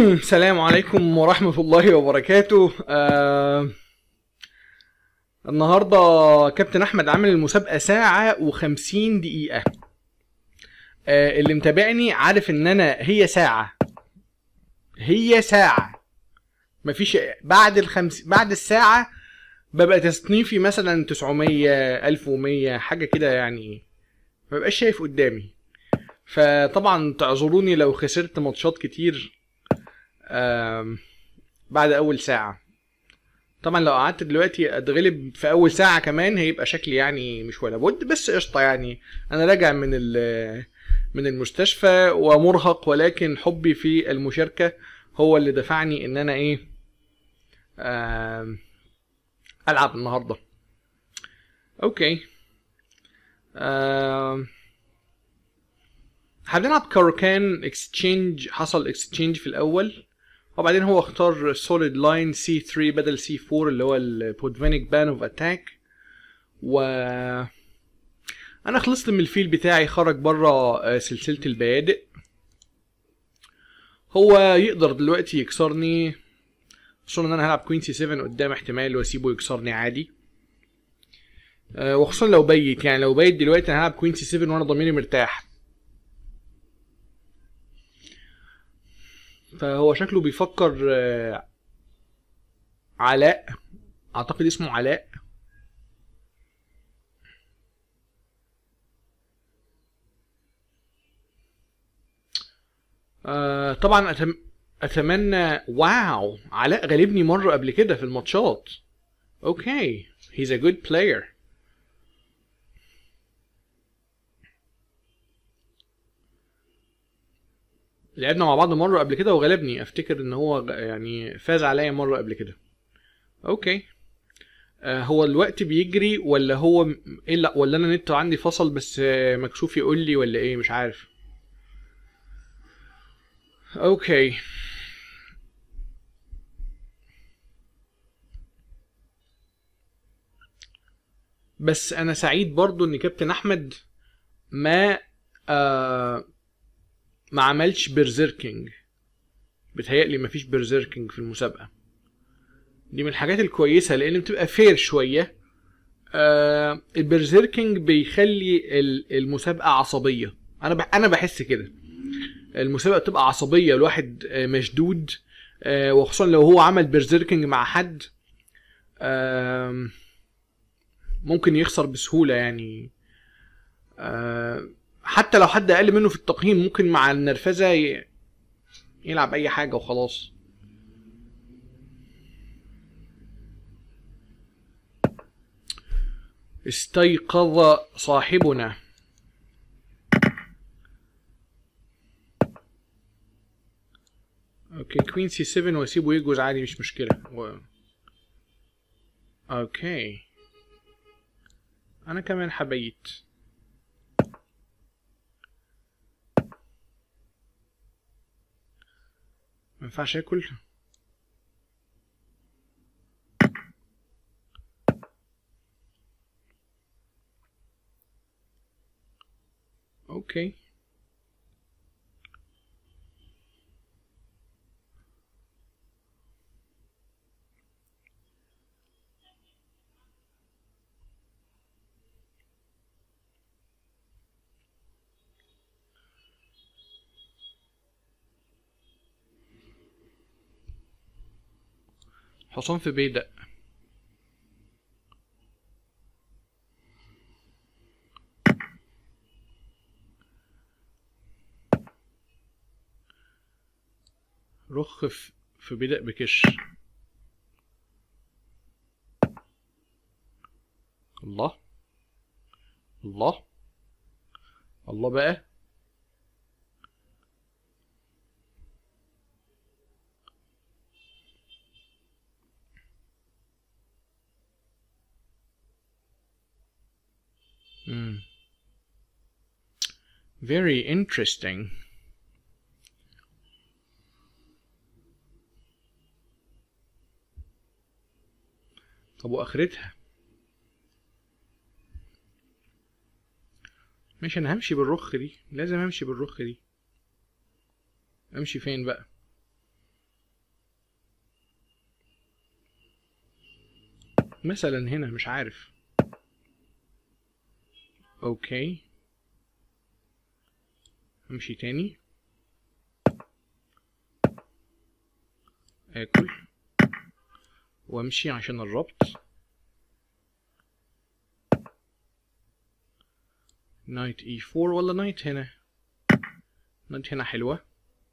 السلام عليكم ورحمة الله وبركاته آه النهاردة كابتن أحمد عامل المسابقة ساعة وخمسين دقيقة آه اللي متابعني عارف إن أنا هي ساعة هي ساعة مفيش بعد الخمس بعد الساعة ببقى تصنيفي مثلا 900 1100 حاجة كده يعني مبقاش شايف قدامي فطبعا تعذروني لو خسرت ماتشات كتير آم، بعد اول ساعه طبعا لو قعدت دلوقتي اتغلب في اول ساعه كمان هيبقى شكلي يعني مش ولا بد بس قشطه يعني انا راجع من ال- من المستشفى ومرهق ولكن حبي في المشاركه هو اللي دفعني ان انا ايه آم، العب النهارده اوكي آم، هنلعب كاروكان اكستشينج حصل اكستشينج في الاول وبعدين هو اختار سوليد لاين سي 3 بدل سي 4 اللي هو البودفينيك بان اوف اتاك و انا خلصت من الفيل بتاعي خرج بره سلسله البيادق هو يقدر دلوقتي يكسرني خصوصا ان انا هلعب كوين سي 7 قدام احتمال واسيبه يكسرني عادي آه، وخصوصا لو بيت يعني لو بيت دلوقتي انا هلعب كوين سي 7 وانا ضميري مرتاح فهو شكله بيفكر آه، علاء اعتقد اسمه علاء آه، طبعا أتم... اتمنى واو علاء غالبني مره قبل كده في الماتشات اوكي he's a good player لعبنا مع بعض مره قبل كده وغلبني افتكر ان هو غ- يعني فاز عليا مره قبل كده اوكي آه هو الوقت بيجري ولا هو م- ايه لا ولا انا نت عندي فصل بس آه مكشوف يقول لي ولا ايه مش عارف اوكي بس انا سعيد برضو ان كابتن احمد ما آه ما عملش بيرزيركينج بتهيألي مفيش بيرزيركينج في المسابقة دي من الحاجات الكويسة لأن بتبقى فير شوية آه البرزيركينج بيخلي ال- المسابقة عصبية أنا بح أنا بحس كده المسابقة بتبقى عصبية الواحد آه، مشدود آه وخصوصا لو هو عمل برزيركينج مع حد آم، ممكن يخسر بسهولة يعني آه حتى لو حد اقل منه في التقييم ممكن مع النرفزه ي- يلعب اي حاجه وخلاص استيقظ صاحبنا اوكي كوين سي 7 واسيبه يجوز عادي مش مشكله و... اوكي انا كمان حبيت ما ينفعش اكل اوكي حصان في بيدق رخ في في بيدق بكش الله الله الله بقى Hmm. Very interesting. طب واخرتها ماشي انا همشي بالرخ دي لازم امشي بالرخ دي امشي فين بقى مثلا هنا مش عارف اوكي امشي تاني اكل وامشي عشان الربط نايت اي 4 ولا نايت هنا نايت هنا حلوة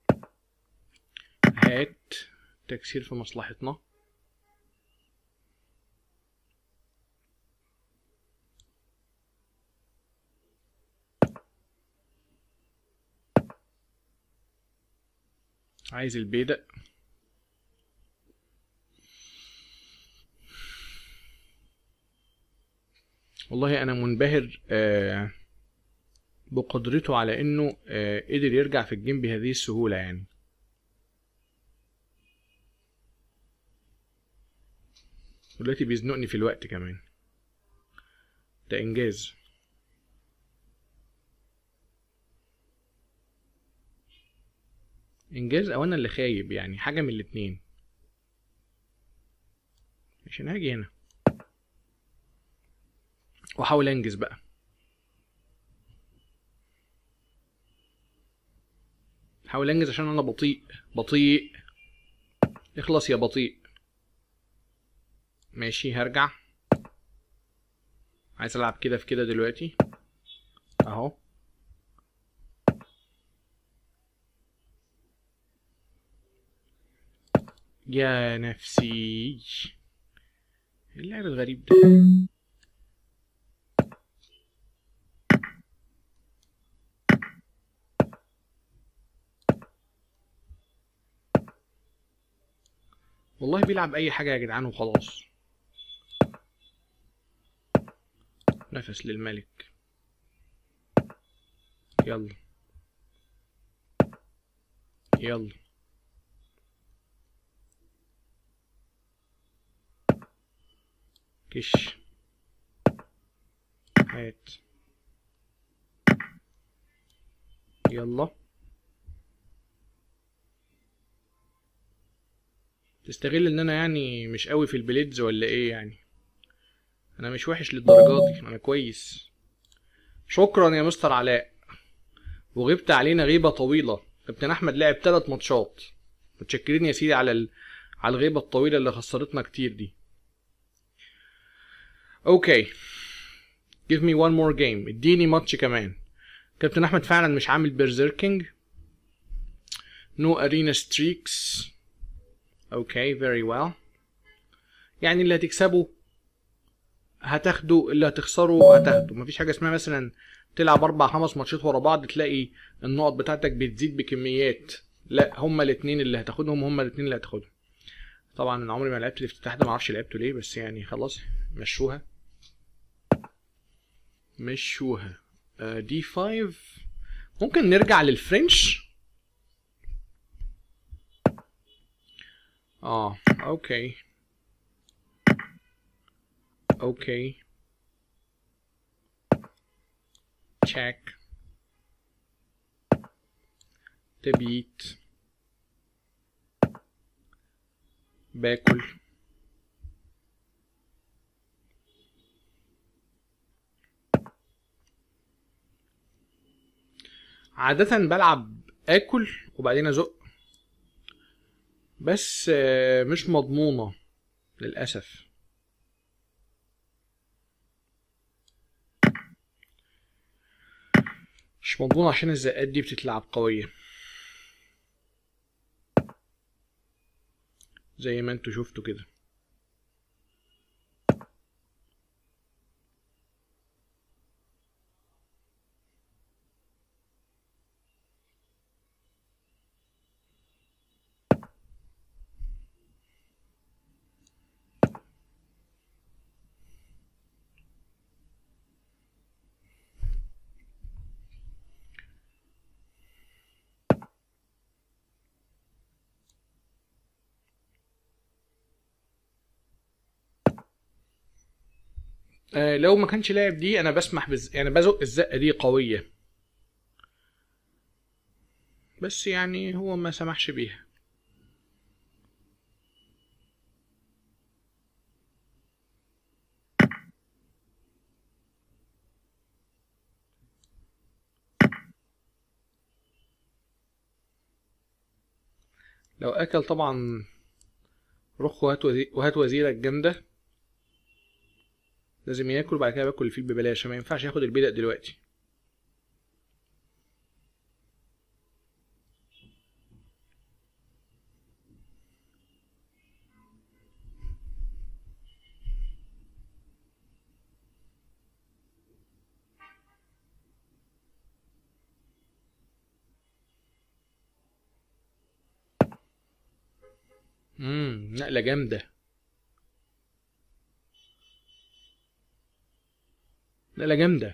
هات تكسير في مصلحتنا عايز البيدق والله انا منبهر آه بقدرته على انه آه قدر يرجع في الجيم بهذه السهولة يعني دلوقتي بيزنقني في الوقت كمان ده انجاز انجاز او انا اللي خايب يعني حاجة من الاتنين عشان هاجي هنا واحاول انجز بقى حاول انجز عشان انا بطيء بطيء اخلص يا بطيء ماشي هرجع عايز العب كده في كده دلوقتي اهو يا نفسي ايه اللعب الغريب ده والله بيلعب اي حاجة يا جدعان وخلاص نفس للملك يلا يلا كش هات يلا تستغل ان انا يعني مش قوي في البليدز ولا ايه يعني انا مش وحش للدرجات دي انا كويس شكرا يا مستر علاء وغبت علينا غيبة طويلة كابتن احمد لعب ثلاث ماتشات متشكرين يا سيدي على ال... على الغيبة الطويلة اللي خسرتنا كتير دي اوكي give me one more game اديني ماتش كمان كابتن احمد فعلا مش عامل بيرزيركينج no arena streaks اوكي very well يعني اللي هتكسبه هتاخده اللي هتخسره هتاخده مفيش حاجه اسمها مثلا تلعب اربع خمس ماتشات ورا بعض تلاقي النقط بتاعتك بتزيد بكميات لا هما الاثنين اللي هتاخدهم هما الاثنين اللي هتاخدهم طبعا انا عمري ما لعبت الافتتاح ده معرفش لعبته ليه بس يعني خلاص مشوها مشوها دي 5 ممكن نرجع للفرنش اه اوكي اوكي check تبيت باكل عادة بلعب اكل وبعدين ازق بس آه، مش مضمونة للأسف مش مضمونة عشان الزقات دي بتتلعب قوية زي ما انتوا شفتوا كده آه لو ما كانش لاعب دي انا بسمح بز... يعني بزق الزقه دي قويه بس يعني هو ما سمحش بيها لو اكل طبعا رخ وهات وزي... وهات وزيرك جامده لازم ياكل بعد كده باكل الفيل ببلاش ما ينفعش ياخد البدق دلوقتي امم نقله جامده نقله جامده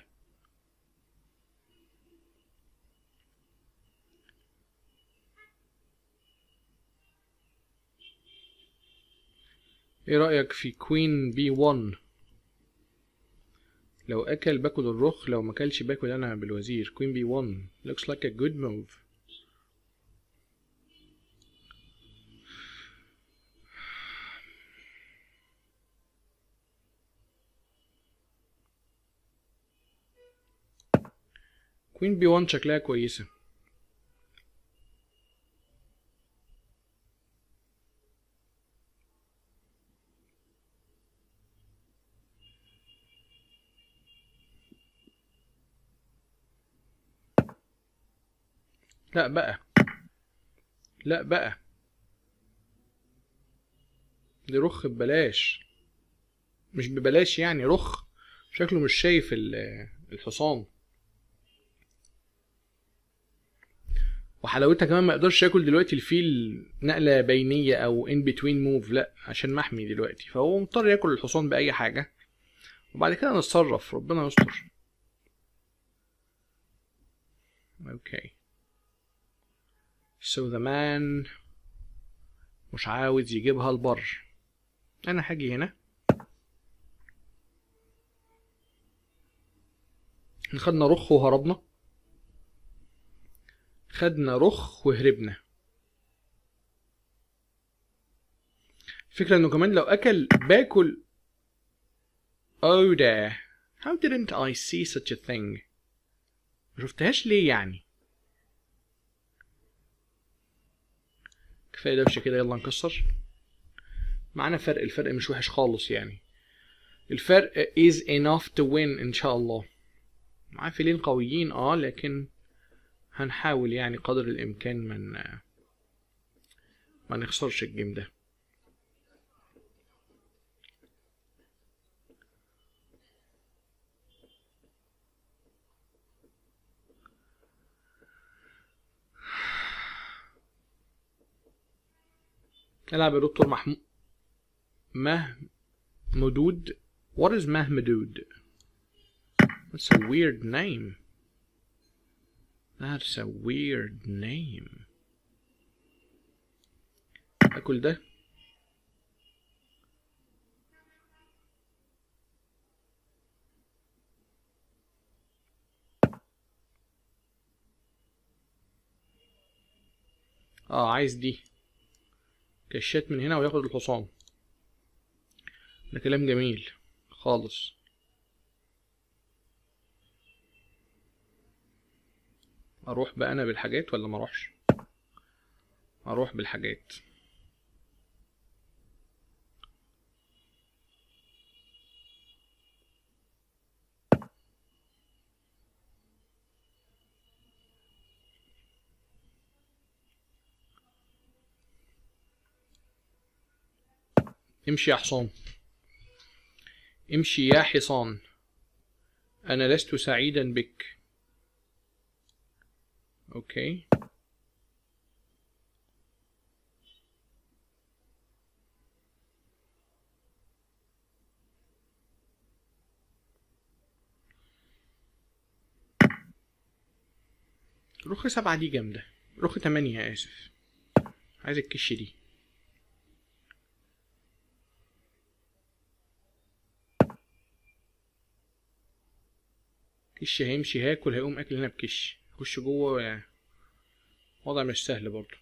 ايه رأيك في كوين بي 1 لو اكل باكل الرخ لو ما اكلش باكل انا بالوزير كوين بي 1 looks like a good move كوين بي 1 شكلها كويسة لا بقى لا بقى دي رخ ببلاش مش ببلاش يعني رخ شكله مش شايف ال- الحصان وحلاوتها كمان ما يقدرش ياكل دلوقتي الفيل نقله بينيه او ان بتوين موف لا عشان محمي دلوقتي فهو مضطر ياكل الحصان باي حاجه وبعد كده نتصرف ربنا يستر اوكي so the man مش عاوز يجيبها البر انا هاجي هنا خدنا رخ وهربنا خدنا رخ وهربنا الفكرة انه كمان لو اكل باكل Oh ده How didn't I see such a thing ما شفتهاش ليه يعني كفاية دوشة كده يلا نكسر معانا فرق الفرق مش وحش خالص يعني الفرق is enough to win ان شاء الله معاه فيلين قويين اه لكن هنحاول يعني قدر الامكان من ما نخسرش الجيم ده العب يا دكتور محمود مهمدود What is مهمدود That's a weird name That's a weird name اكل ده اه عايز دي كشات من هنا وياخد الحصان ده كلام جميل خالص اروح بقى انا بالحاجات ولا ما اروحش اروح بالحاجات امشي يا حصان امشي يا حصان انا لست سعيدا بك اوكي رخ سبعة دي جامدة رخ تمانية آسف عايز الكش دي كش هيمشي هاكل هيقوم اكل هنا بكش خش جوه وضع مش سهل برضه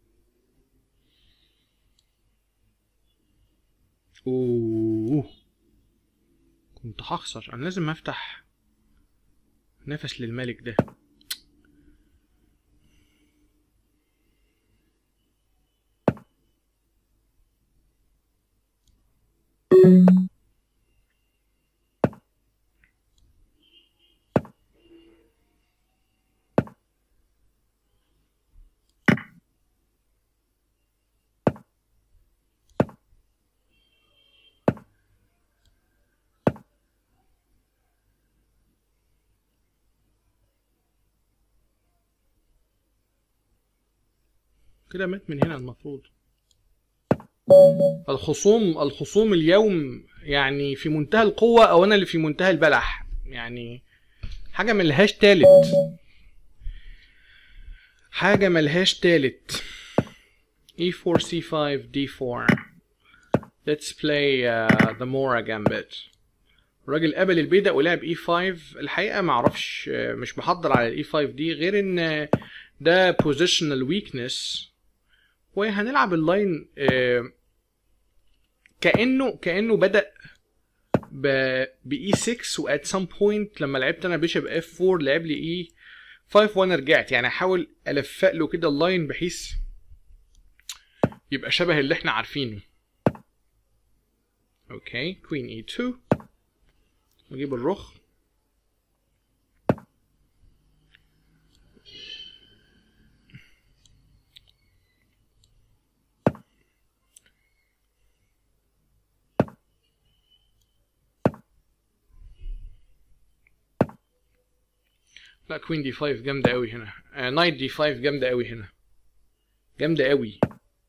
اوه كنت هخسر انا لازم افتح نفس للملك ده كده مات من هنا المفروض الخصوم الخصوم اليوم يعني في منتهى القوة أو أنا اللي في منتهى البلح يعني حاجة ملهاش تالت حاجة ملهاش تالت e4 c5 d4 let's play uh, the Mora gambit الراجل قبل البيدق ولعب e5 الحقيقة معرفش آه، مش محضر على الاي 5 دي غير ان آه، ده positional weakness وهنلعب اللاين آه، كانه كانه بدا ب باي 6 وات سام بوينت لما لعبت انا بيشب اف 4 لعب لي اي 5 وانا رجعت يعني احاول الفق له كده اللاين بحيث يبقى شبه اللي احنا عارفينه اوكي كوين اي 2 نجيب الرخ لا كوين دي 5 جامده قوي هنا آه نايت دي 5 جامده قوي هنا جامده قوي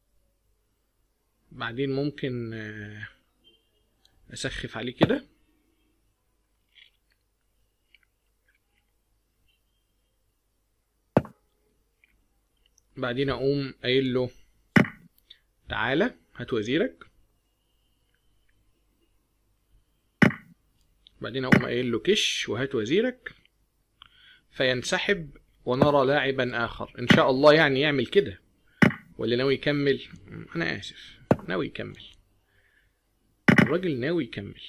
بعدين ممكن آه اسخف عليه كده بعدين اقوم قايل له تعالى هات وزيرك بعدين اقوم قايل له كش وهات وزيرك فينسحب ونرى لاعبا اخر ان شاء الله يعني يعمل كده ولا ناوي يكمل انا اسف ناوي يكمل الراجل ناوي يكمل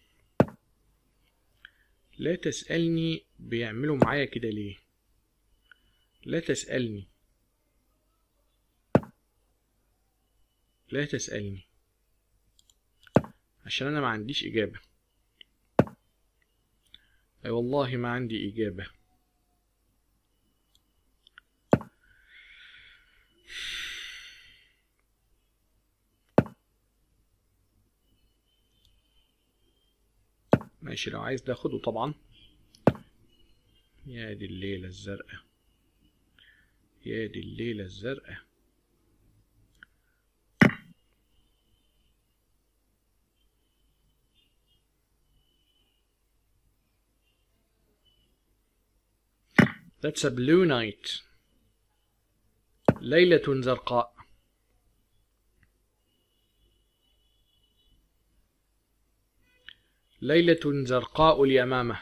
لا تسألني بيعملوا معايا كده ليه لا تسألني لا تسألني عشان انا ما عنديش اجابة اي والله ما عندي اجابة ماشي لو عايز ده خده طبعا يا دي الليلة الزرقاء يا دي الليلة الزرقاء That's a blue night ليلة زرقاء ليلة زرقاء اليمامة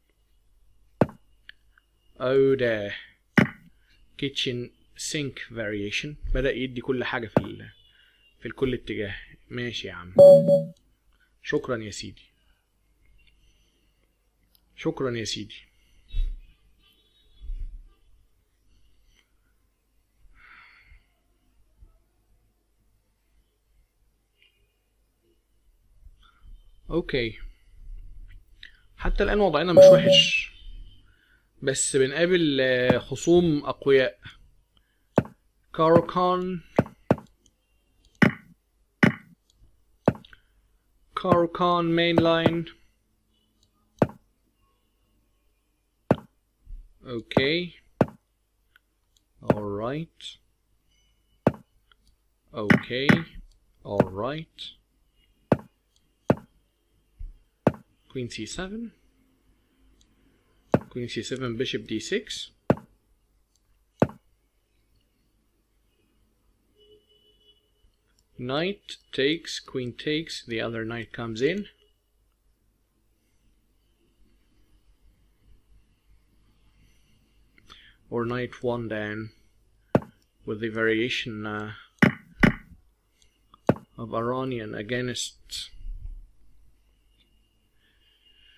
أو ده kitchen sink variation بدأ يدي كل حاجة في ال... في الكل اتجاه ماشي يا عم شكرا يا سيدي شكرا يا سيدي اوكي حتى الآن وضعنا مش وحش بس بنقابل آه، خصوم أقوياء كاروكان كاروكان مين لاين اوكي alright okay alright queen c7 queen c7 bishop d6 knight takes queen takes the other knight comes in or knight one down with the variation uh, of Iranian against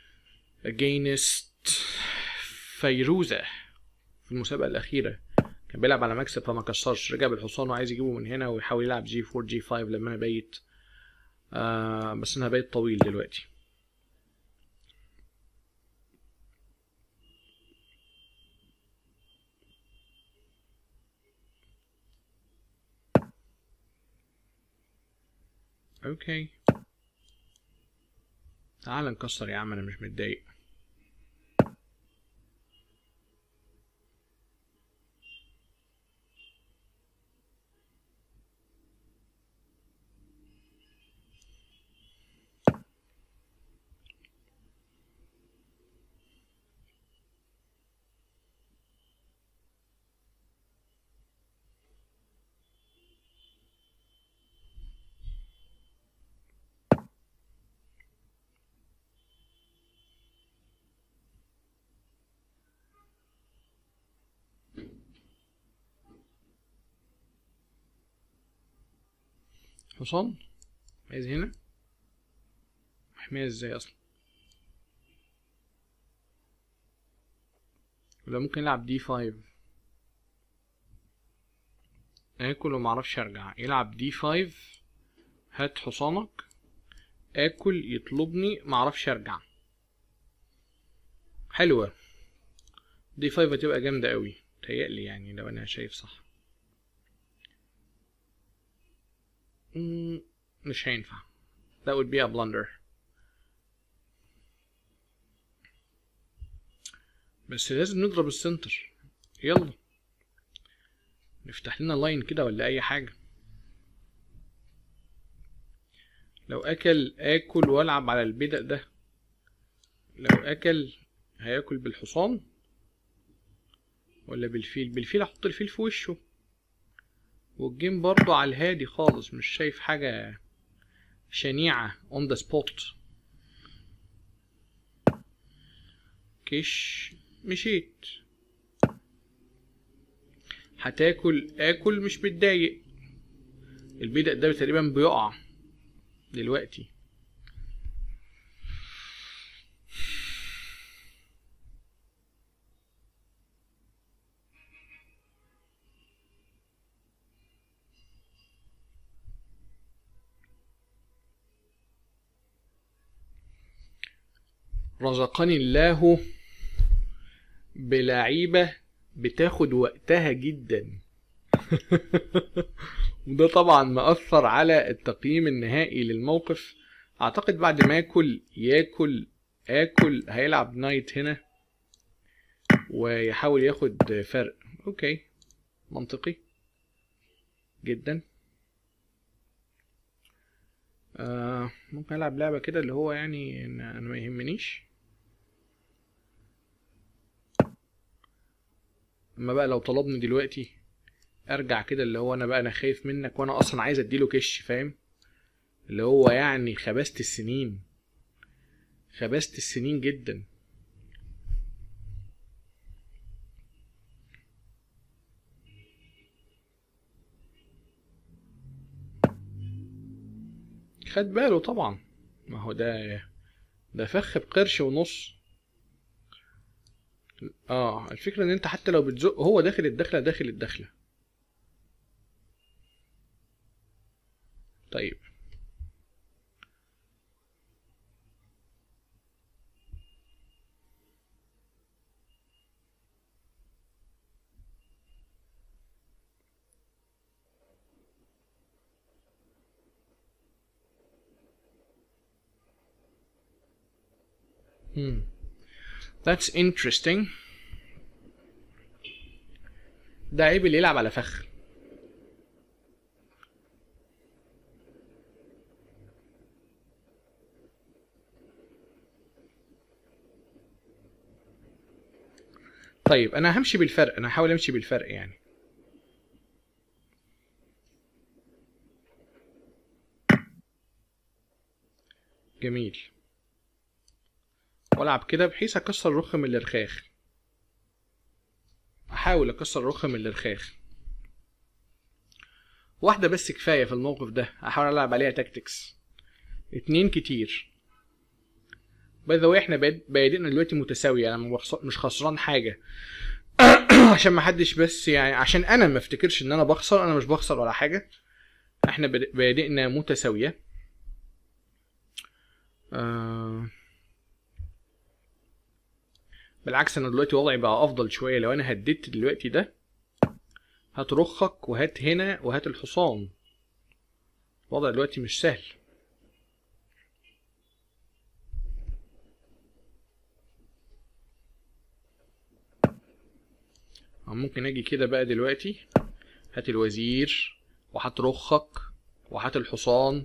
against فيروزة في المسابقة الأخيرة كان بيلعب على مكسب فما كسرش رجع بالحصان وعايز يجيبه من هنا ويحاول يلعب جي 4 جي 5 لما انا بايت آه بس انا بايت طويل دلوقتي اوكي تعال نكسر يا عم انا مش متضايق حصان عايز هنا محمية ازاي اصلا ولا ممكن يلعب دي 5 اكل ومعرفش ارجع يلعب دي 5 هات حصانك اكل يطلبني معرفش ارجع حلوة دي 5 هتبقى جامدة قوي تهيألي يعني لو انا شايف صح مم، مش هينفع that would be a blunder بس لازم نضرب السنتر يلا نفتح لنا لاين كده ولا اي حاجة لو اكل اكل والعب على البدء ده لو اكل هياكل بالحصان ولا بالفيل بالفيل احط الفيل في وشه والجيم برضو على الهادي خالص مش شايف حاجة شنيعة on the spot كش مشيت هتاكل اكل مش متضايق البدء ده تقريبا بيقع دلوقتي رزقني الله بلعيبة بتاخد وقتها جدا وده طبعا مأثر على التقييم النهائي للموقف اعتقد بعد ما ياكل ياكل اكل هيلعب نايت هنا ويحاول ياخد فرق اوكي منطقي جدا آه ممكن العب لعبة كده اللي هو يعني إن انا ما يهمنيش اما بقى لو طلبني دلوقتي ارجع كده اللي هو انا بقى انا خايف منك وانا اصلا عايز اديله كش فاهم اللي هو يعني خبست السنين خبست السنين جدا خد باله طبعا ما هو ده ده فخ بقرش ونص اه الفكرة ان انت حتى لو بتزق هو داخل الدخلة داخل الدخلة طيب Hmm. That's interesting. ده عيب اللي يلعب على فخ طيب انا همشي بالفرق انا هحاول امشي بالفرق يعني جميل والعب كده بحيث اكسر رخ من الرخاخ احاول اكسر رخ من الرخاخ واحده بس كفايه في الموقف ده احاول العب عليها تاكتكس اتنين كتير باي ذا احنا باد- بادئنا دلوقتي متساويه انا ما بخسر- مش خسران حاجه عشان ما حدش بس يعني عشان انا ما افتكرش ان انا بخسر انا مش بخسر ولا حاجه احنا باد- بادئنا متساويه آه بالعكس انا دلوقتي وضعي بقى افضل شويه لو انا هديت دلوقتي ده هات رخك وهات هنا وهات الحصان الوضع دلوقتي مش سهل أو ممكن اجي كده بقى دلوقتي هات الوزير وهات رخك وهات الحصان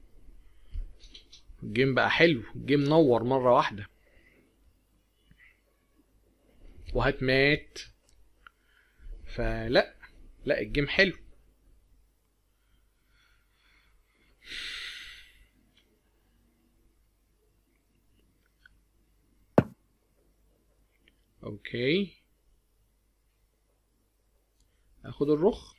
الجيم بقى حلو الجيم نور مرة واحدة وهات مات فلا لا الجيم حلو اوكي اخد الرخ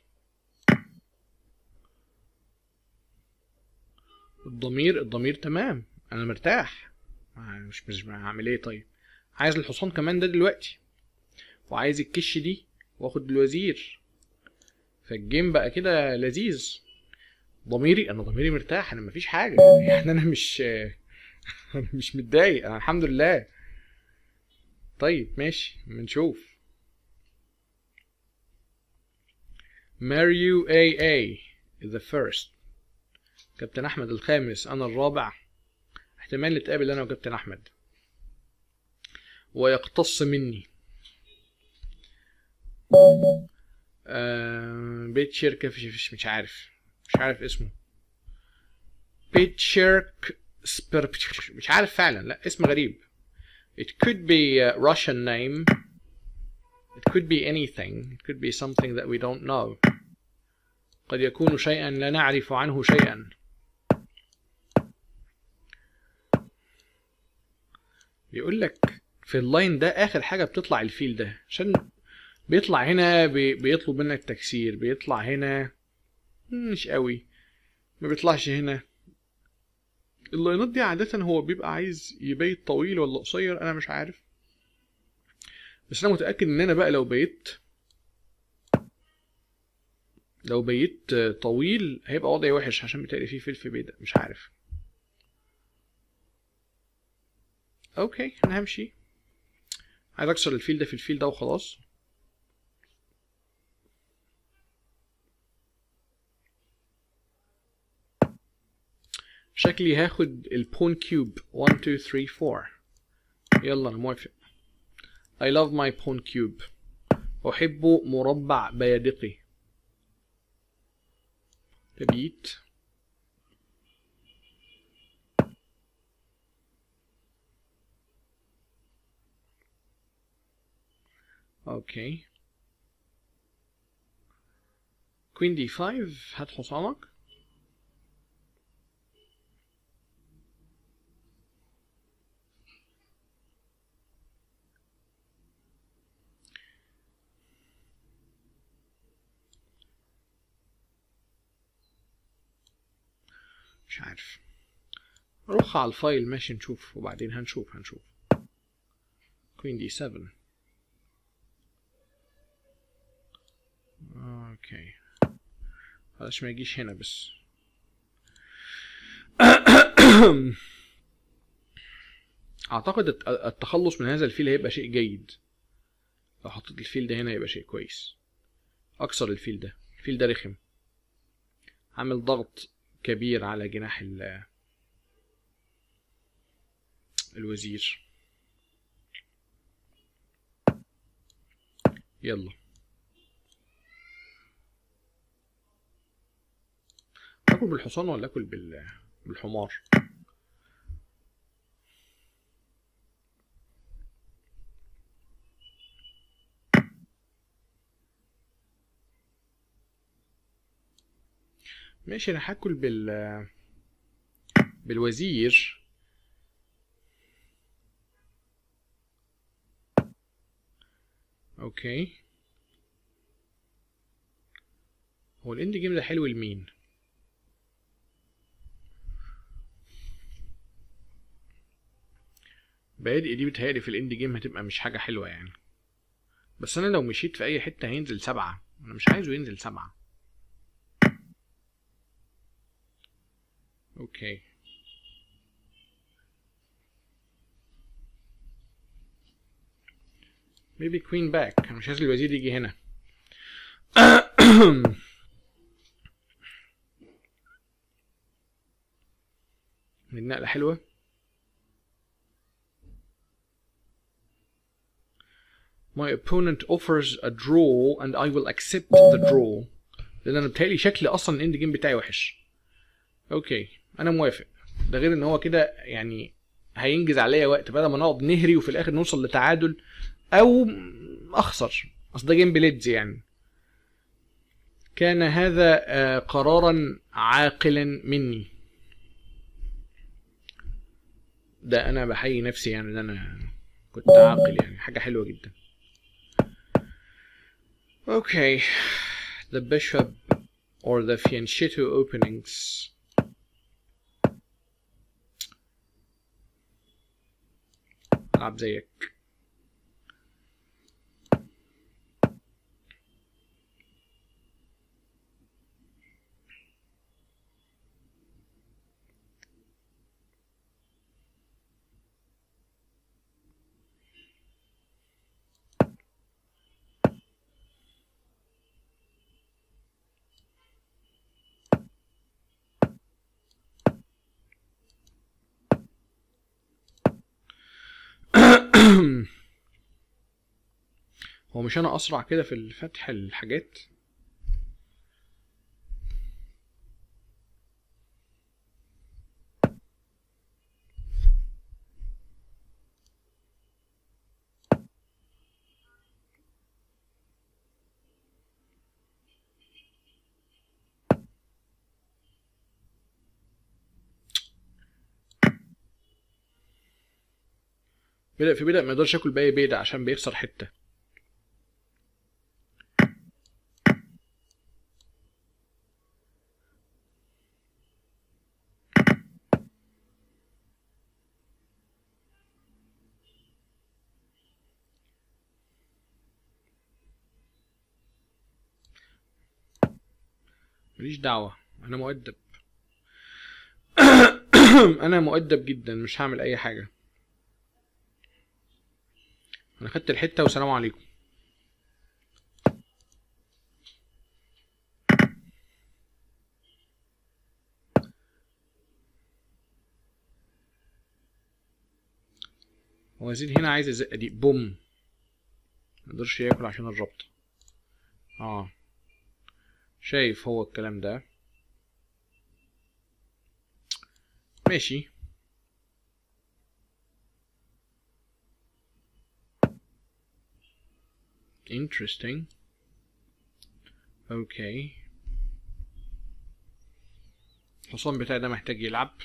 الضمير الضمير تمام انا مرتاح ما- مش مش هعمل ايه طيب عايز الحصان كمان ده دلوقتي وعايز الكش دي واخد الوزير فالجيم بقى كده لذيذ ضميري انا ضميري مرتاح انا مفيش حاجه يعني انا مش انا مش متضايق انا الحمد لله طيب ماشي بنشوف ماريو اي اي the first كابتن احمد الخامس انا الرابع احتمال نتقابل انا وكابتن احمد ويقتص مني آه بيت شركة في مش, مش عارف مش عارف اسمه بيت شيرك سبر مش عارف فعلا لا اسم غريب it could be a Russian name it could be anything it could be something that we don't know قد يكون شيئا لا نعرف عنه شيئا بيقول لك في اللاين ده اخر حاجه بتطلع الفيل ده عشان بيطلع هنا بي بيطلب منك تكسير بيطلع هنا مش قوي ما بيطلعش هنا اللاينات دي عادة هو بيبقى عايز يبيت طويل ولا قصير انا مش عارف بس انا متأكد ان انا بقى لو بيت لو بيت طويل هيبقى وضعي وحش عشان بتلاقي فيه فلفل بيضاء مش عارف اوكي انا همشي عايز اكسر الفيل ده في الفيل ده وخلاص شكلي هاخد البون كيوب 1 2 3 4 يلا انا موافق I love my pawn cube أحب مربع بيادقي تبيت اوكي كوين دي 5 هات حصانك مش عارف روح على الفايل ماشي نشوف وبعدين هنشوف هنشوف كوين دي 7 اوكي بلاش ما يجيش هنا بس اعتقد الت- التخلص من هذا الفيل هيبقى شيء جيد لو حطيت الفيل ده هنا يبقى شيء كويس اكسر الفيل ده الفيل ده رخم عامل ضغط كبير على جناح ال- الوزير يلا اكل بالحصان ولا اكل بال بالحمار ماشي انا هاكل بال بالوزير اوكي هو الاند جيم ده حلو لمين بادئ دي بتهيألي في الاند جيم هتبقى مش حاجة حلوة يعني بس انا لو مشيت في اي حتة هينزل سبعة انا مش عايزه ينزل سبعة اوكي maybe queen back انا مش عايز الوزير يجي هنا النقلة حلوة My opponent offers a draw and I will accept the draw لان انا بتهيألي شكل اصلا الاند جيم بتاعي وحش اوكي انا موافق ده غير ان هو كده يعني هينجز عليا وقت بدل ما نقعد نهري وفي الاخر نوصل لتعادل او اخسر اصل ده جيم بليدز يعني كان هذا آه، قرارا عاقلا مني ده انا بحيي نفسي يعني ان انا كنت عاقل يعني حاجه حلوه جدا Okay, the bishop or the fianchetto openings. العب زيك هو مش انا اسرع كده في فتح الحاجات بدأ في بدأ ما يقدرش ياكل باقي بيضة عشان بيخسر حتة ماليش دعوة أنا مؤدب أنا مؤدب جدا مش هعمل أي حاجة أنا خدت الحتة والسلام عليكم هو يزيد هنا عايز الزقة دي بوم مقدرش ياكل عشان الربط اه شايف هو الكلام ده ماشي interesting اوكي الحصان بتاعي ده محتاج يلعب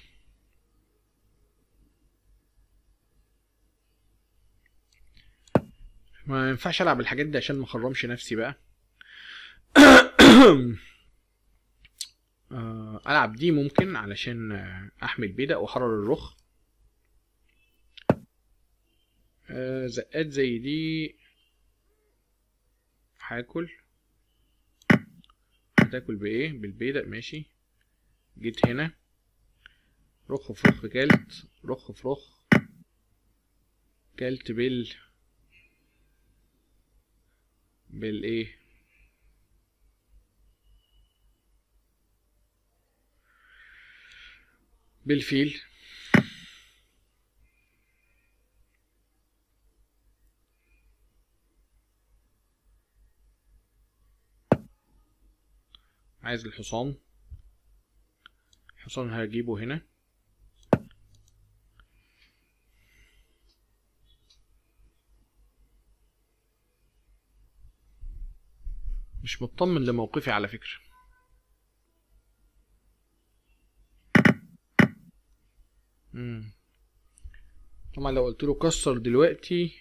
ما ينفعش العب الحاجات دي عشان ما اخرمش نفسي بقى آه، العب دي ممكن علشان آه، احمي البيدق واحرر الرخ آه، زقات زي دي هاكل هتاكل بايه بالبيدق ماشي جيت هنا رخ في رخ كلت رخ في رخ كلت بال بالايه بالفيل عايز الحصان الحصان هجيبه هنا مش مطمن لموقفي على فكرة مم. طبعا لو قلت له كسر دلوقتي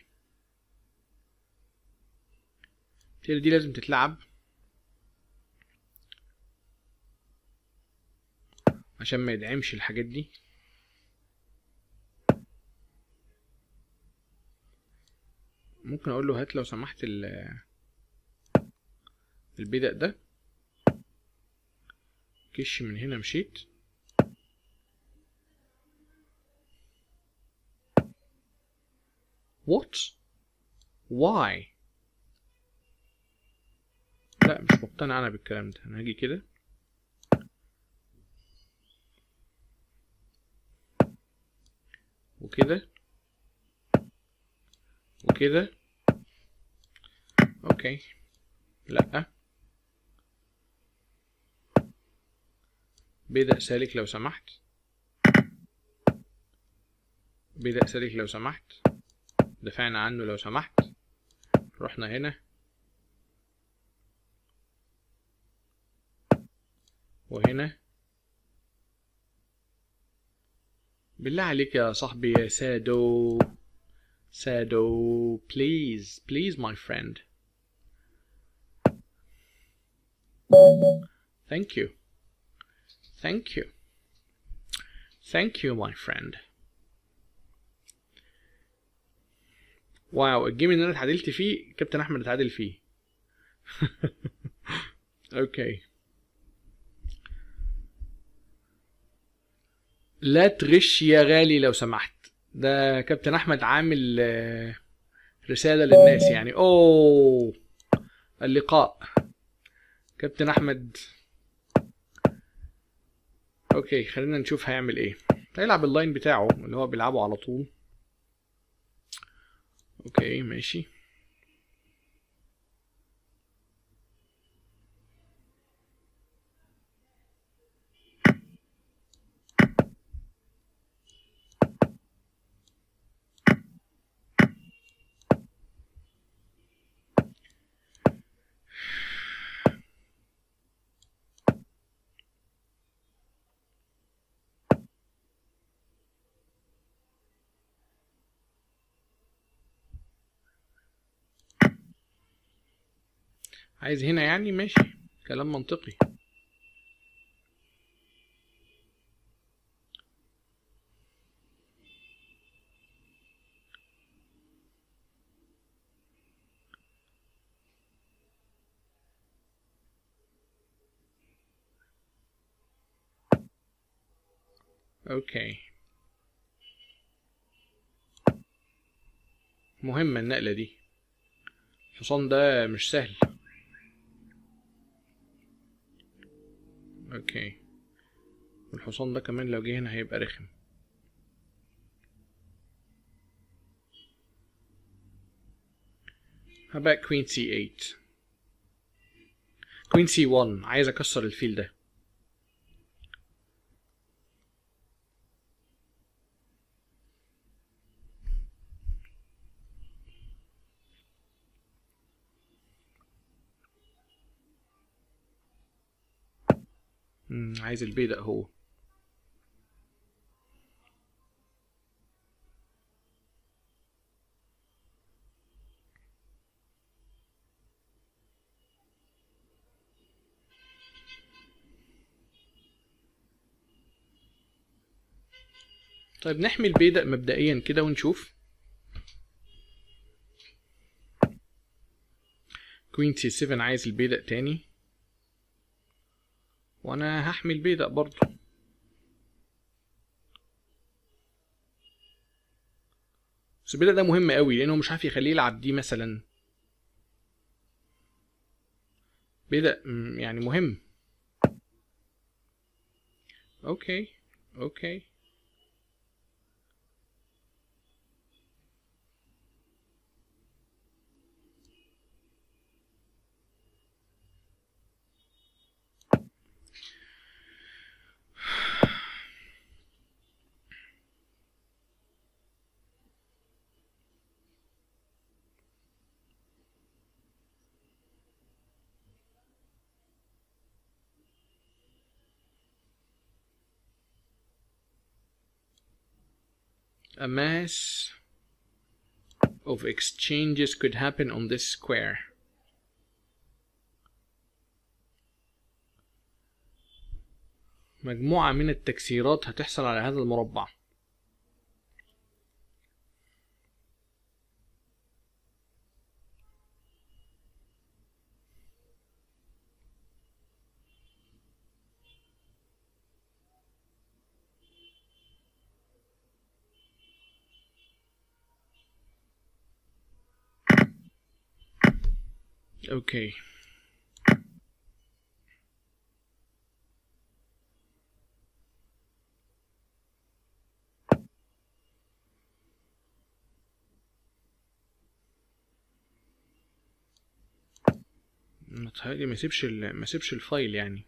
التير دي لازم تتلعب عشان ما يدعمش الحاجات دي ممكن اقول له هات لو سمحت ال البدأ ده كش من هنا مشيت What? Why? لا مش مقتنع انا بالكلام ده انا هاجي كده وكده وكده اوكي لا بدأ سالك لو سمحت بدأ سالك لو سمحت دفعنا عنه لو سمحت رحنا هنا وهنا بالله عليك يا صاحبي يا سادو سادو please please my friend thank you thank you thank you my friend واو الجيم اللي انا اتعادلت فيه كابتن احمد اتعادل فيه اوكي لا تغش يا غالي لو سمحت ده كابتن احمد عامل آه، رساله للناس يعني اوه اللقاء كابتن احمد اوكي خلينا نشوف هيعمل ايه هيلعب اللاين بتاعه اللي هو بيلعبه على طول اوكي ماشي عايز هنا يعني ماشي كلام منطقي اوكي مهمة النقلة دي الحصان ده مش سهل اوكي والحصان ده كمان لو جه هنا هيبقى رخم How about queen c8 queen c1 عايز اكسر الفيل ده مم، عايز البيدق هو طيب نحمي البيدق مبدئيا كده ونشوف كوين سي 7 عايز البيدق تاني وانا هحمي البيدق برضو بس البيدق ده مهم قوي لانه مش عارف يخليه يلعب دي مثلا بيدق مم، يعني مهم اوكي اوكي a mass of exchanges could happen on this square. مجموعة من التكسيرات هتحصل على هذا المربع اوكي متهيألي ما يسيبش ال- ما يسيبش الفايل يعني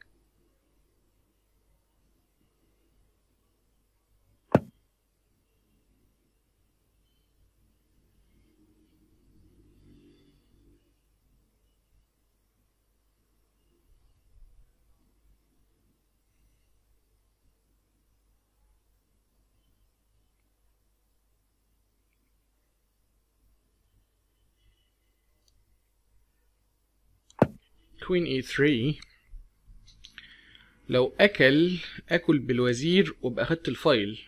queen e3 لو اكل اكل بالوزير وابقى خدت الفايل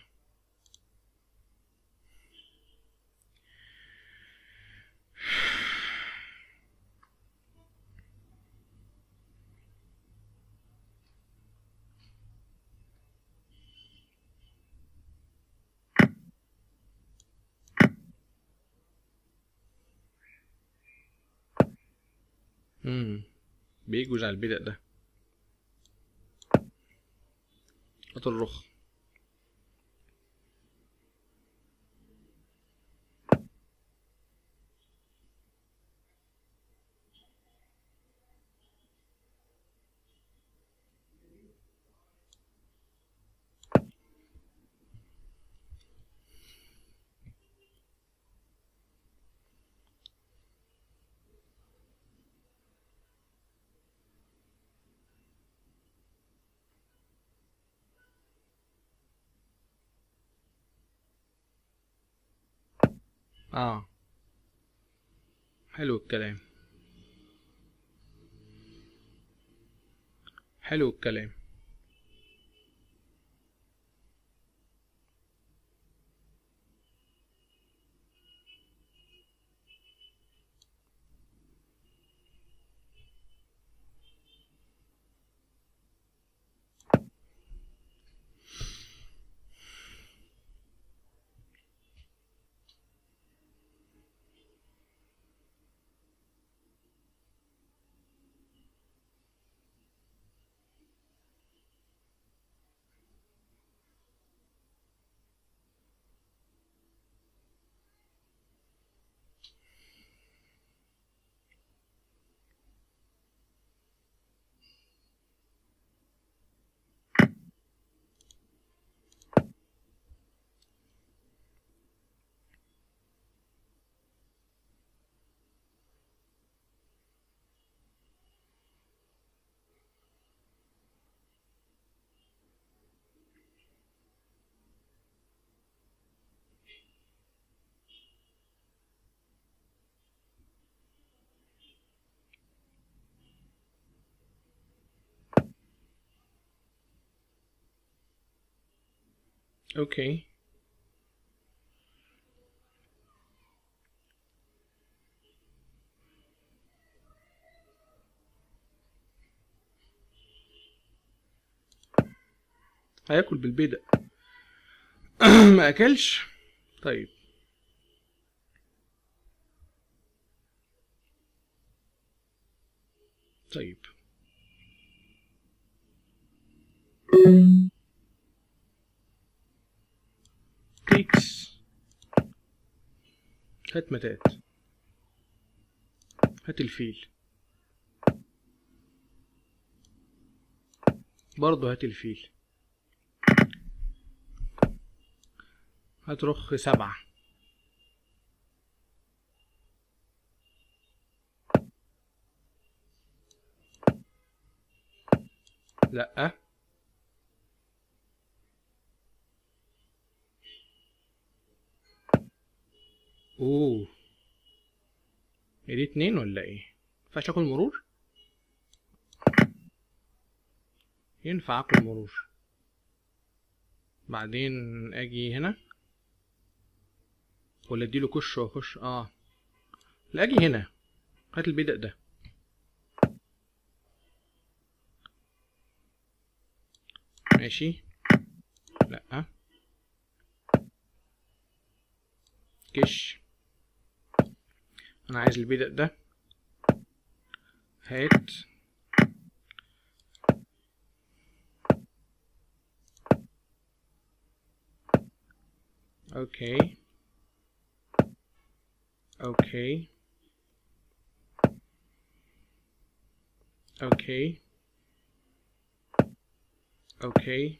امم بيجوز على البدء ده هات الرخ اه حلو الكلام حلو الكلام اوكي هياكل بالبيضة ما اكلش طيب طيب تيكس هات متات هات الفيل برضه هات الفيل هات رخ سبعة لأ اوه هي دي اتنين ولا ايه ينفعش اكل مرور ينفع اكل مرور بعدين اجي هنا ولا اديله كش واخش اه لا اجي هنا هات البدء ده ماشي لا كش انا عايز البدء ده هات اوكي اوكي اوكي اوكي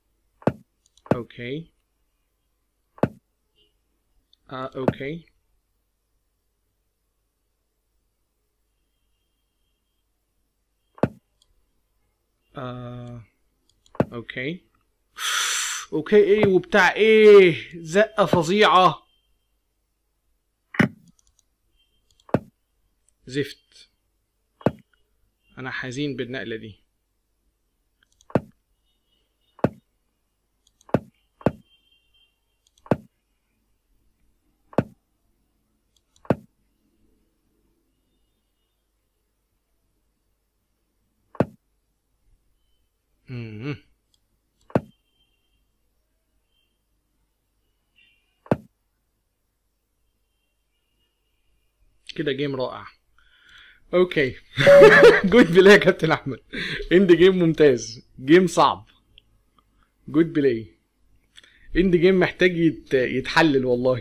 اوكي اه اوكي آه اوكي اوكي ايه وبتاع ايه زقه فظيعه زفت انا حزين بالنقله دي مم. كده جيم رائع اوكي جود بلاي يا كابتن احمد اند جيم ممتاز جيم صعب جود بلاي اند جيم محتاج يت... يتحلل والله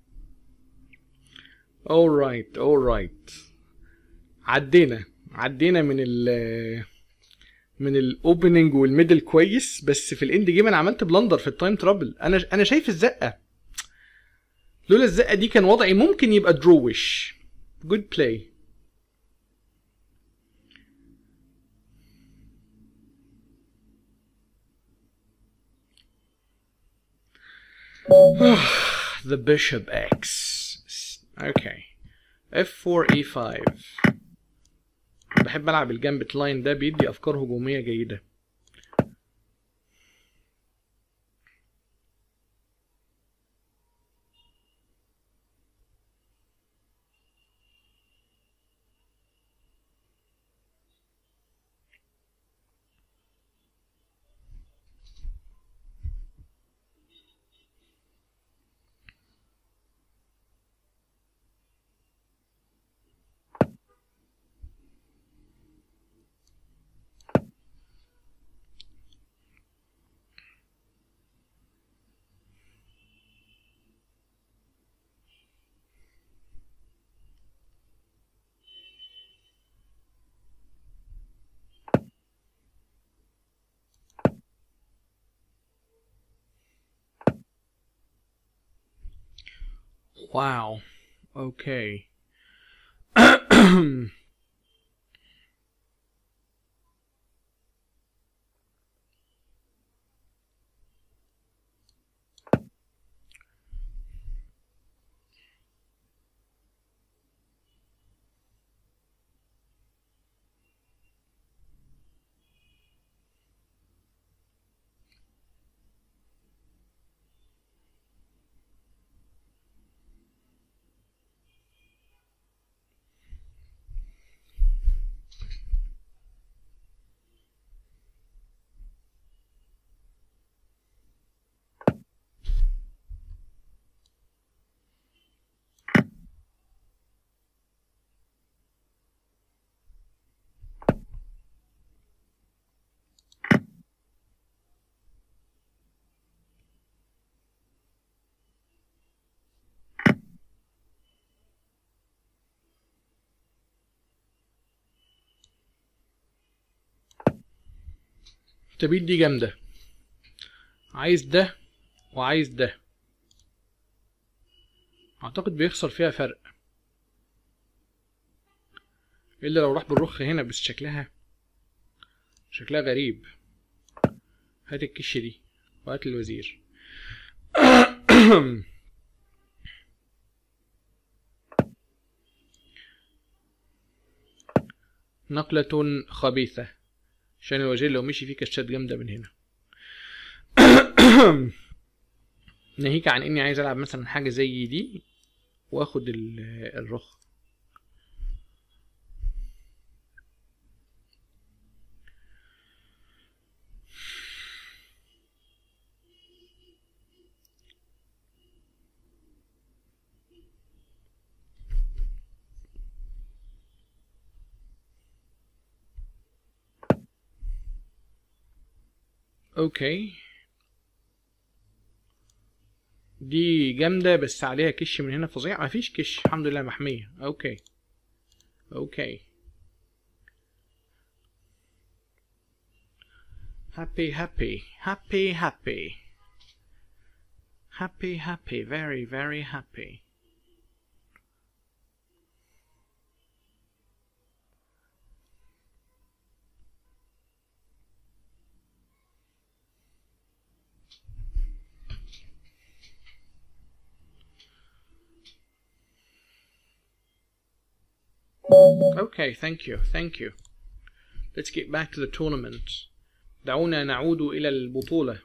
alright alright عدينا عدينا من ال من الاوبننج والميدل كويس بس في الاند جيم انا عملت بلندر في التايم ترابل انا انا شايف الزقه لولا الزقه دي كان وضعي ممكن يبقى دروش جود بلاي the bishop x okay f4 e5 بحب العب الجنب لاين ده بيدي افكار هجوميه جيده Wow. Okay. التبيت دي جامدة عايز ده وعايز ده اعتقد بيخسر فيها فرق الا لو راح بالرخ هنا بس شكلها شكلها غريب هات الكش دي وهات الوزير نقلة خبيثة عشان الوزير لو مشي فيه كشات جامدة من هنا ناهيك عن اني عايز العب مثلا حاجة زي دي واخد ال- الرخ اوكي دي جامدة بس عليها كش من هنا فظيع مفيش كش الحمد لله محمية اوكي اوكي happy happy happy happy happy happy very very happy Okay, thank you, thank you. Let's get back to the tournament. دعونا نعود إلى البطولة.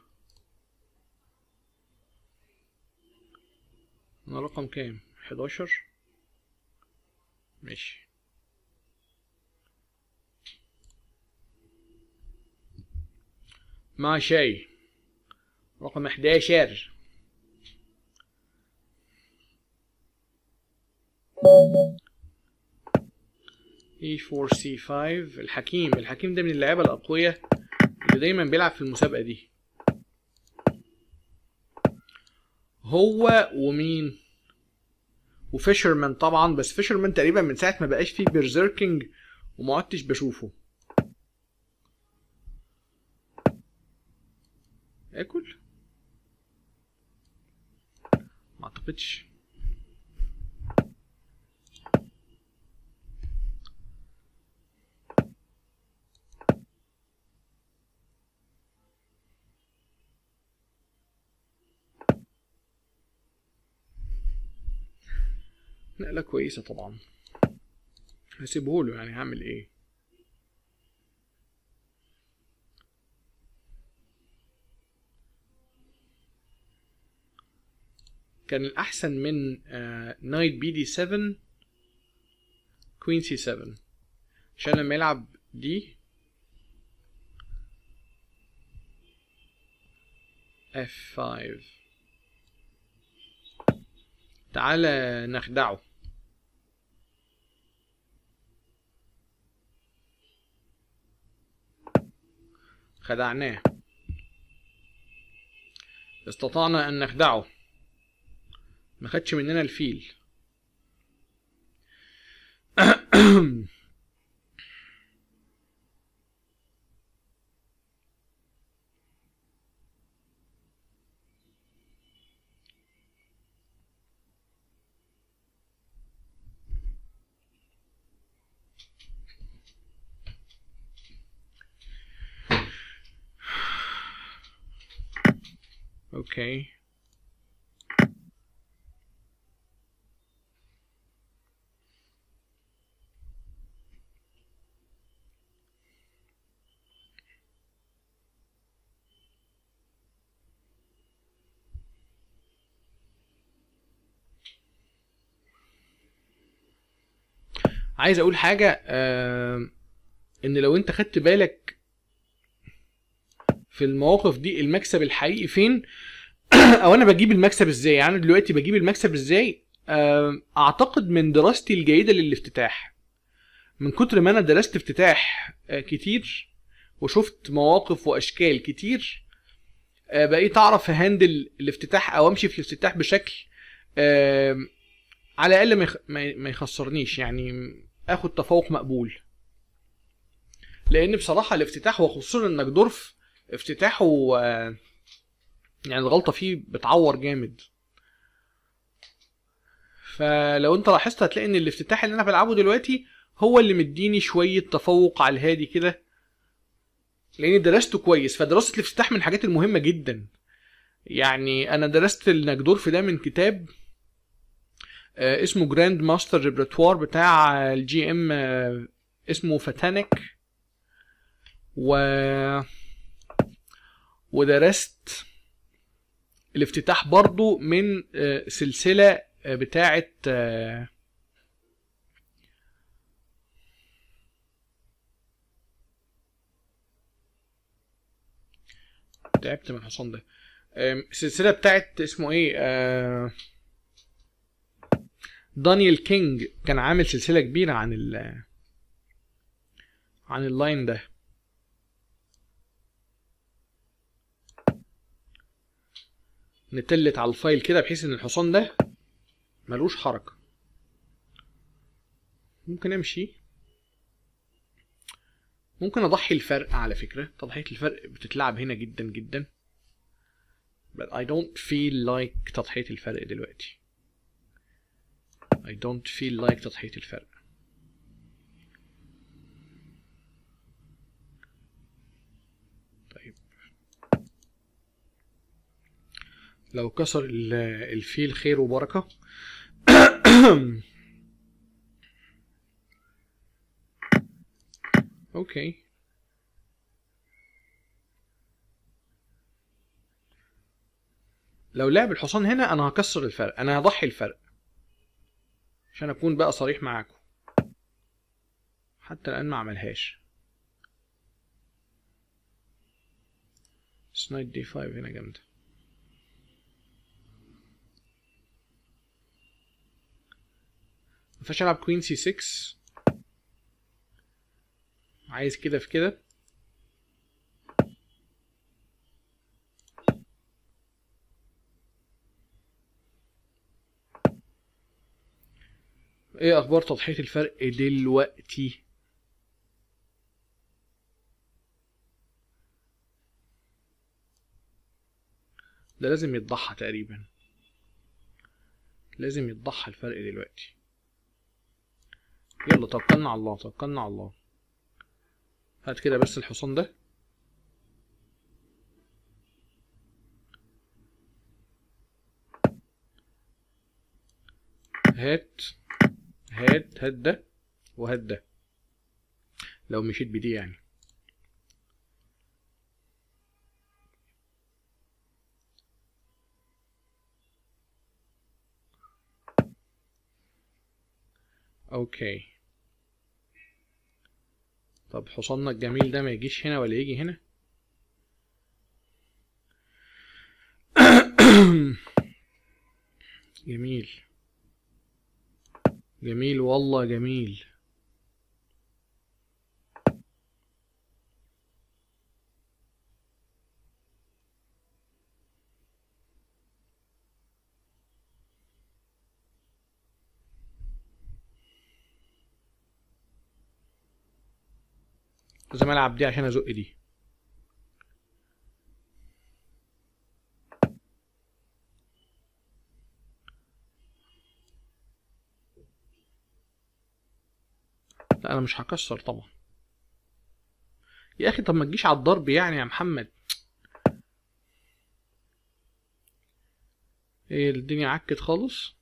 أنا رقم كام؟ 11 ماشي ماشي رقم 11 E4 C5 الحكيم الحكيم ده من اللعيبة الأقوياء اللي دايما بيلعب في المسابقة دي هو ومين وفيشرمان طبعا بس فيشرمان تقريبا من ساعة ما بقاش فيه بيرزيركينج وما عدتش بشوفه اكل ما اعتقدش نقلة كويسة طبعا هسيبهوله يعني هعمل ايه كان الأحسن من نايت بي دي 7 كوين سي 7 عشان لما يلعب دي اف 5 تعالى نخدعه خدعناه استطعنا ان نخدعه ما خدش مننا الفيل Okay. عايز اقول حاجه آه ان لو انت خدت بالك في المواقف دي المكسب الحقيقي فين او انا بجيب المكسب ازاي يعني أنا دلوقتي بجيب المكسب ازاي آه، اعتقد من دراستي الجيده للافتتاح من كتر ما انا درست افتتاح آه، كتير وشفت مواقف واشكال كتير آه، بقيت اعرف اهندل الافتتاح او امشي في الافتتاح بشكل آه، على الاقل ما يخ- ما ما يخسرنيش يعني اخد تفوق مقبول لان بصراحه الافتتاح وخصوصا انك دورف افتتاحه آه، يعني الغلطه فيه بتعور جامد فلو انت لاحظت هتلاقي ان الافتتاح اللي انا بلعبه دلوقتي هو اللي مديني شويه تفوق على الهادي كده لاني درسته كويس فدراسه الافتتاح من الحاجات المهمه جدا يعني انا درست النجدورف ده من كتاب آه، اسمه جراند ماستر ريبرتوار بتاع الجي ام آه، اسمه فتانك و ودرست الافتتاح برضو من آه، سلسلة آه، بتاعة آه، تعبت من الحصان ده آم، السلسلة بتاعت اسمه ايه آه، دانيال كينج كان عامل سلسلة كبيرة عن ال عن اللاين ده نتلت على الفايل كده بحيث ان الحصان ده ملوش حركة ممكن امشي ممكن اضحي الفرق على فكرة تضحية الفرق بتتلعب هنا جدا جدا but I don't feel like تضحية الفرق دلوقتي I don't feel like تضحية الفرق طيب لو كسر ال- الفيل خير وبركة اوكي لو لعب الحصان هنا انا هكسر الفرق انا هضحي الفرق عشان اكون بقى صريح معاكم حتى الان ما عملهاش سنايد دي 5 هنا جامده مينفعش العب كوين سي 6 عايز كده في كده ايه اخبار تضحية الفرق دلوقتي ده لازم يتضحى تقريبا لازم يتضحى الفرق دلوقتي يلا توكلنا على الله توكلنا على الله هات كده بس الحصان ده هات هات هات ده وهات ده لو مشيت بدي يعني اوكي طب حصاننا الجميل ده ما يجيش هنا ولا يجي هنا جميل جميل والله جميل لازم العب دي عشان ازق دي لا انا مش هكسر طبعا يا اخي طب ما تجيش على الضرب يعني يا محمد ايه الدنيا عكت خالص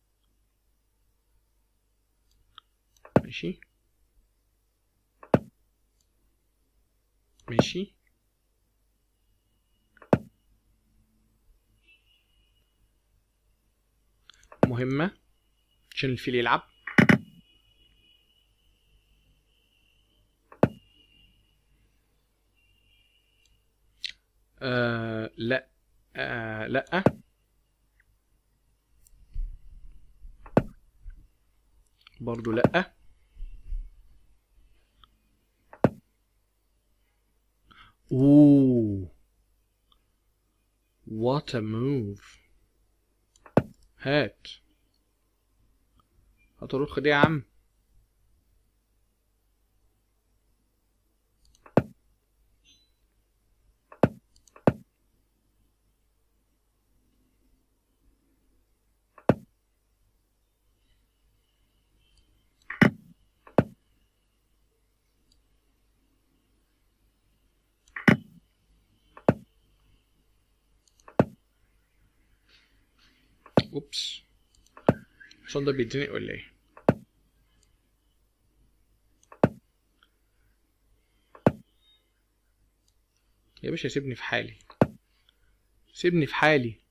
ماشي ماشي مهمة عشان الفيل يلعب آه لا آه لا برضو لا اوه what a move هات هتروح دي يا عم اوبس الحصان ده بيتزنق ولا ايه يا باشا سيبني في حالي سيبني في حالي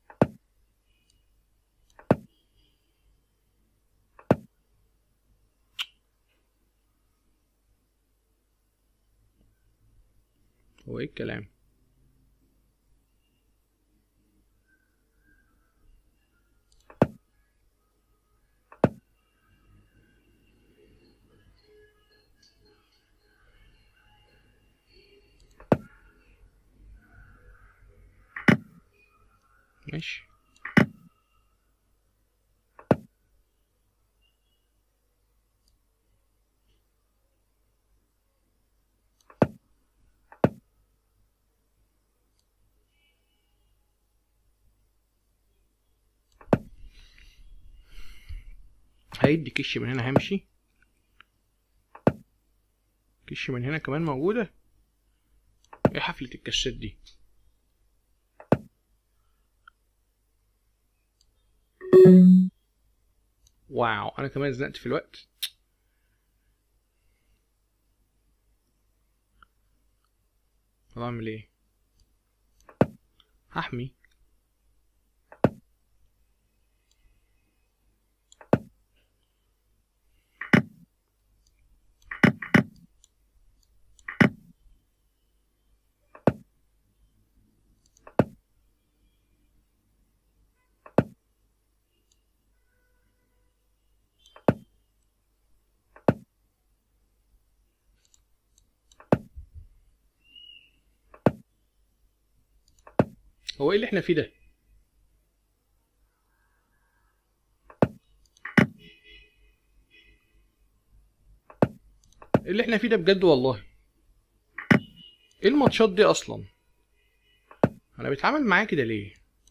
هو ايه الكلام ماشي هيدي كش من هنا همشي كش من هنا كمان موجودة ايه حفلة الكشات دي واو انا كمان زنقت في الوقت طب اعمل ايه هحمي هو ايه اللي احنا فيه ده ايه اللي احنا فيه ده بجد والله ايه الماتشات دي اصلا انا بيتعامل معايا كده ليه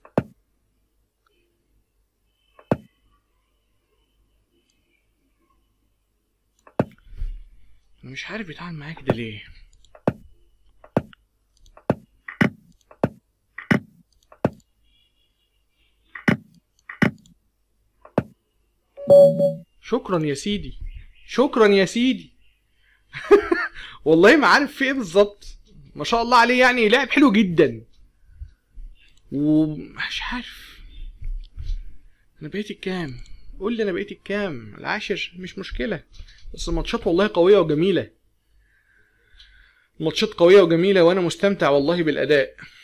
انا مش عارف بيتعامل معايا كده ليه شكرا يا سيدي شكرا يا سيدي والله ما عارف في ايه بالظبط ما شاء الله عليه يعني لعب حلو جدا ومش عارف انا بقيت الكام قول لي انا بقيت الكام العاشر مش مشكله بس الماتشات والله قويه وجميله الماتشات قويه وجميله وانا مستمتع والله بالاداء